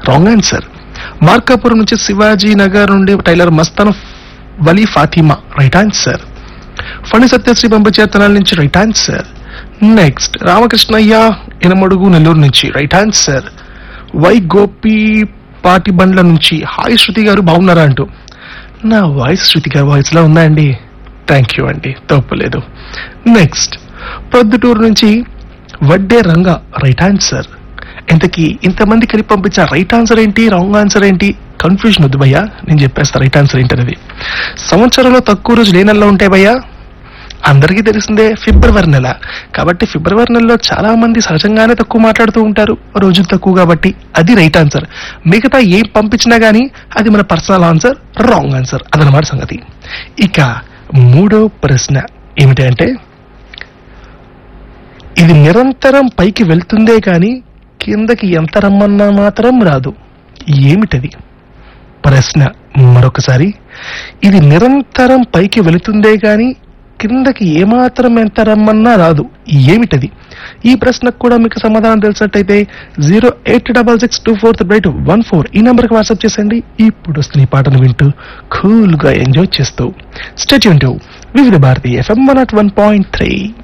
wrong answer Markapuram నుంచి శివాజీ నగర్ నుండి tailor Mastan Vali Fatima right answer Phani Satyasri పంపచేతనాల నుంచి right answer next Ramakrishnaiah Inamadugu Nellore నుంచి right answer Y Gopi Patibandla నుంచి హాయ్ శృతి గారు బాగున్నారా అంటూ నా వాయిస్ శృతి గారి వాయిస్ లా ఉందా అండి థ్యాంక్ యూ అండి తప్పలేదు నెక్స్ట్ ప్రొద్దుటూరు నుంచి వడ్డే రంగ రైట్ ఆన్సర్ ఇంతకీ ఇంతమంది కలిపి పంపించిన రైట్ ఆన్సర్ ఏంటి రాంగ్ ఆన్సర్ ఏంటి కన్ఫ్యూజన్ వద్దు భయ్యా నేను చెప్పేస్తా రైట్ ఆన్సర్ ఏంటనేది సంవత్సరంలో తక్కువ రోజులు ఏ నెలలో ఉంటాయి భయ్యా అందరికీ తెలిసిందే ఫిబ్రవరి నెల కాబట్టి ఫిబ్రవరి నెలలో చాలా మంది సహజంగానే తక్కువ మాట్లాడుతూ ఉంటారు రోజులు తక్కువ కాబట్టి అది రైట్ ఆన్సర్ మిగతా ఏం పంపించినా గానీ అది మన పర్సనల్ ఆన్సర్ రాంగ్ ఆన్సర్ అదనమాట సంగతి ఇక మూడో ప్రశ్న ఏమిటి అంటే ఇది నిరంతరం పైకి వెళ్తుందే కానీ కిందకి ఎంత రమ్మన్నా మాత్రం రాదు ఏమిటది ప్రశ్న మరొకసారి ఇది నిరంతరం పైకి వెళుతుందే గాని కిందకి ఏమాత్రం ఎంత రమ్మన్నా రాదు ఏమిటది ఈ ప్రశ్నకు కూడా మీకు సమాధానం తెలిసినట్టయితే zero eight double six two four eight one four ఈ నెంబర్కి వాట్సాప్ చేసండి ఇప్పుడు వస్తున్న ఈ పాటను వింటూ కూల్ గా ఎంజాయ్ చేస్తూ state Vividh Bharati FM one at one point three